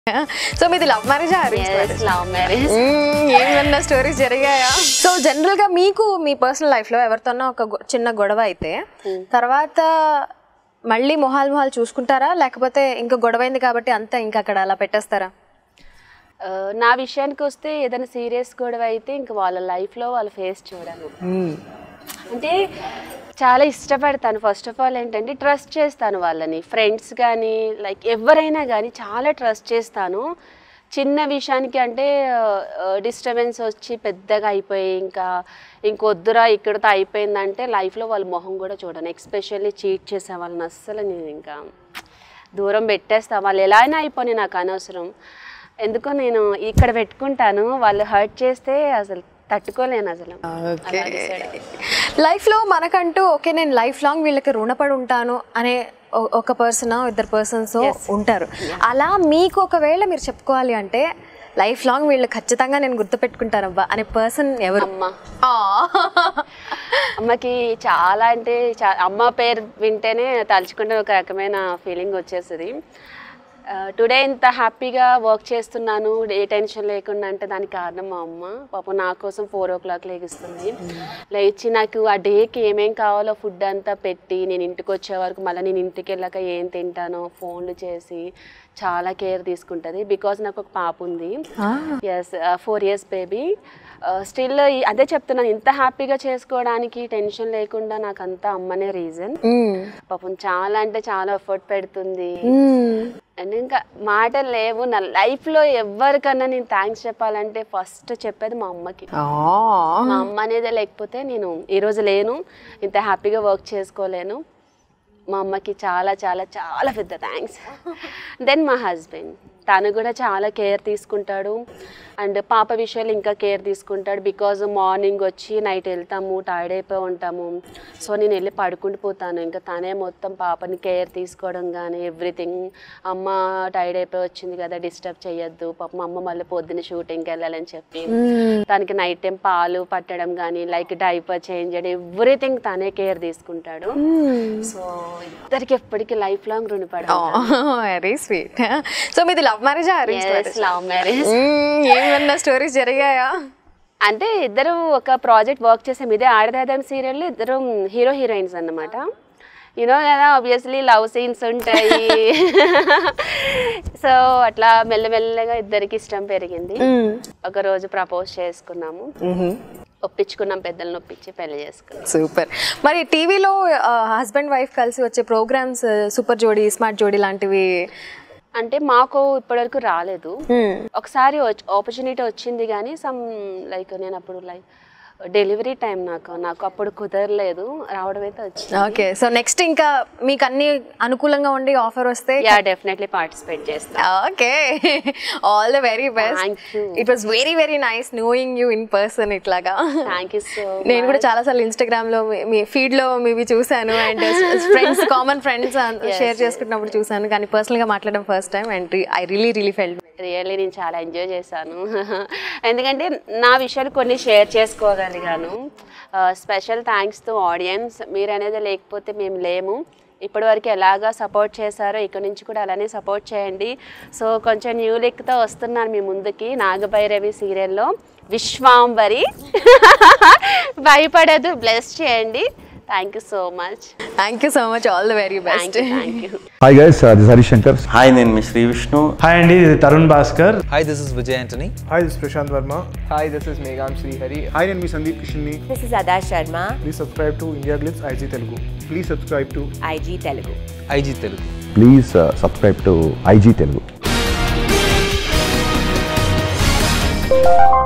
So మీది love marriage arrange love marriage ఏమన్నా stories జరిగాయా సో జనరల్ గా మీకు మీ పర్సనల్ లైఫ్ లో ఎవరితోనో ఒక గొ- చిన్న గొడవ అయితే తర్వాత మళ్ళీ మొహాలు మొహాలు చూసుకుంటారా లేకపోతే ఇంకా గొడవ అయింది కాబట్టి అంతా ఇంకా అక్కడ అలా పెట్టేస్తారా నా విషయానికి వస్తే ఏదైనా సీరియస్ గొడవ అయితే ఇంక వాళ్ళ లైఫ్లో వాళ్ళ ఫేస్ చూడను అంటే చాలా ఇష్టపడతాను ఫస్ట్ ఆఫ్ ఆల్ ఏంటంటే ట్రస్ట్ చేస్తాను వాళ్ళని ఫ్రెండ్స్ కానీ లైక్ ఎవరైనా కానీ చాలా ట్రస్ట్ చేస్తాను చిన్న విషయానికి అంటే డిస్టర్బెన్స్ వచ్చి పెద్దగా అయిపోయి ఇంకా ఇంకొద్దురా ఇక్కడతో అయిపోయిందంటే లైఫ్లో వాళ్ళ మొహం కూడా చూడను ఎక్స్పెషల్లీ చీట్ చేసే వాళ్ళని అస్సలు నేను ఇంకా దూరం పెట్టేస్తా వాళ్ళు ఎలా అయినా అయిపోయి నాకు అనవసరం ఎందుకో నేను ఇక్కడ పెట్టుకుంటాను వాళ్ళు హర్ట్ చేస్తే అసలు తట్టుకోలేను అసలు ఓకే లైఫ్ లో మనకంటూ ఓకే నేను లైఫ్ లాంగ్ వీళ్ళకి రుణపడి ఉంటాను అనే ఒ- ఒక పర్సన్ ఇద్దరు పర్సన్స్ ఉంటారు అలా మీకు ఒకవేళ మీరు చెప్పుకోవాలి అంటే లైఫ్ లాంగ్ వీళ్ళు ఖచ్చితంగా నేను గుర్తుపెట్టుకుంటానబ్బా అనే పర్సన్ ఎవరు అమ్మ అమ్మకి చాలా అంటే చా- అమ్మ పేరు వింటేనే తలుచుకుంటే ఒక రకమైన ఫీలింగ్ వచ్చేస్తుంది టుడే ఇంత హ్యాపీగా వర్క్ చేస్తున్నాను ఏ టెన్షన్ లేకుండా అంటే దానికి కారణం మా అమ్మ పాపం నా కోసం ఫోర్ ఓ క్లాక్ లేగిస్తుంది లేచి నాకు ఆ డేకి ఏమేం కావాలో ఫుడ్ అంతా పెట్టి నేను ఇంటికి వచ్చే వరకు మళ్ళీ నేను ఇంటికి వెళ్ళాక ఏం తింటానో ఫోన్లు చేసి చాలా కేర్ తీసుకుంటుంది బికాజ్ నాకు ఒక పాప ఉంది yes four years baby still అదే చెప్తున్నాను ఇంత హ్యాపీగా చేసుకోవడానికి టెన్షన్ లేకుండా నాకు అంతా అమ్మనే రీజన్ పాపం చాలా అంటే చాలా ఎఫర్ట్ పెడుతుంది అండ్ ఇంకా మాటలు లేవు నా లైఫ్లో ఎవరికన్నా నేను థ్యాంక్స్ చెప్పాలంటే ఫస్ట్ చెప్పేది మా అమ్మకి మా అమ్మ అనేదే లేకపోతే నేను ఈరోజు లేను ఇంత హ్యాపీగా వర్క్ చేసుకోలేను మా అమ్మకి చాలా చాలా చాలా పెద్ద థ్యాంక్స్ దెన్ మా హస్బెండ్ తను కూడా చాలా కేర్ తీసుకుంటాడు అండ్ పాప విషయాలు ఇంకా కేర్ తీసుకుంటాడు బికాజ్ మార్నింగ్ వచ్చి నైట్ వెళ్తాము టైర్డ్ అయిపోయి ఉంటాము సో నేను వెళ్ళి పడుకుంటూ పోతాను ఇంకా తనే మొత్తం పాపని కేర్ తీసుకోవడం కానీ ఎవ్రీథింగ్ అమ్మ టైర్డ్ అయిపోయి వచ్చింది కదా డిస్టర్బ్ చేయొద్దు పాప మా అమ్మ మళ్ళీ పొద్దున్న షూటింగ్కి వెళ్ళాలని చెప్పి తనకి నైట్ టైం పాలు పట్టడం కానీ లైక్ డైపర్ చేంజ్ చేయడం ఎవ్రీథింగ్ తనే కేర్ తీసుకుంటాడు సో ఇద్దరికి ఎప్పటికీ లైఫ్ లాంగ్ రుణపడాలి వెరీ స్వీట్ సో మీది love marriage arrange love marriage ఏమన్నా స్టోరీస్ జరిగాయా అంటే ఇద్దరు ఒక ప్రాజెక్ట్ వర్క్ చేసాం ఇదే ఆడదాదం సీరియల్ ఇద్దరు హీరో హీరోయిన్స్ అన్నమాట యూనో కదా ఆబ్వియస్లీ లవ్ సీన్స్ ఉంటాయి సో అట్లా మెల్లమెల్లగా ఇద్దరికి ఇష్టం పెరిగింది ఒక రోజు ప్రపోజ్ చేసుకున్నాము ఒప్పించుకున్నాం పెద్దలను ఒప్పించి పెళ్లి చేసుకున్నాం సూపర్ మరి టీవీలో హస్బెండ్ వైఫ్ కలిసి వచ్చే ప్రోగ్రామ్స్ సూపర్ జోడీ స్మార్ట్ జోడీ లాంటివి అంటే మాకు ఇప్పటివరకు రాలేదు ఒకసారి ఆపర్చునిటీ వచ్చింది కానీ సమ్ లైక్ నేను అప్పుడు లైక్ డెలివరీ టైం నాకు నాకు అప్పుడు కుదరలేదు రావడం అయితే వచ్చింది ఓకే సో నెక్స్ట్ ఇంకా మీకు అన్ని అనుకూలంగా ఉండి ఆఫర్ వస్తే యా డెఫినెట్లీ పార్టిసిపేట్ చేస్తా okay all the very best Thank you. It was very very nice knowing you in person ఇట్లాగా థ్యాంక్ యూ సో నేను కూడా చాలా సార్లు ఇన్స్టాగ్రామ్ లో మీ- మీ ఫీడ్ లో మీవి చూసాను and friends common friends share చేసుకుంటున్నప్పుడు చూసాను కానీ పర్సనల్ గా మాట్లాడడం first time and I really really felt really నేను చాలా ఎంజాయ్ చేశాను ఎందుకంటే నా విషయాలు కొన్ని షేర్ చేసుకోగలిగాను స్పెషల్ థ్యాంక్స్ టు ఆడియన్స్ మీరు అనేది లేకపోతే మేము లేము ఇప్పటివరకు ఎలాగా సపోర్ట్ చేశారో ఇక్కడ నుంచి కూడా అలానే సపోర్ట్ చేయండి సో కొంచెం న్యూ లిక్తో వస్తున్నాను మీ ముందుకి నాగభైరవి సీరియల్లో విశ్వాంబరి భయపడదు బ్లెస్ చేయండి thank you so much thank you so much all the very thank best you thank you hi guys this Harish Shankar hi నేను మీ శ్రీ విష్ణు హాయ్ అండి ఇది Tarun Bhaskar Hi, this is Vijay Antony. Hi, this is Prashant Verma. Hi, this is Megham Srihari. Hi, నేను మీ సందీప్ కిషన్ని This is Ada Sharma, please subscribe to India Glitz IG Telugu please subscribe to IG Telugu. IG Telugu. Please subscribe to IG Telugu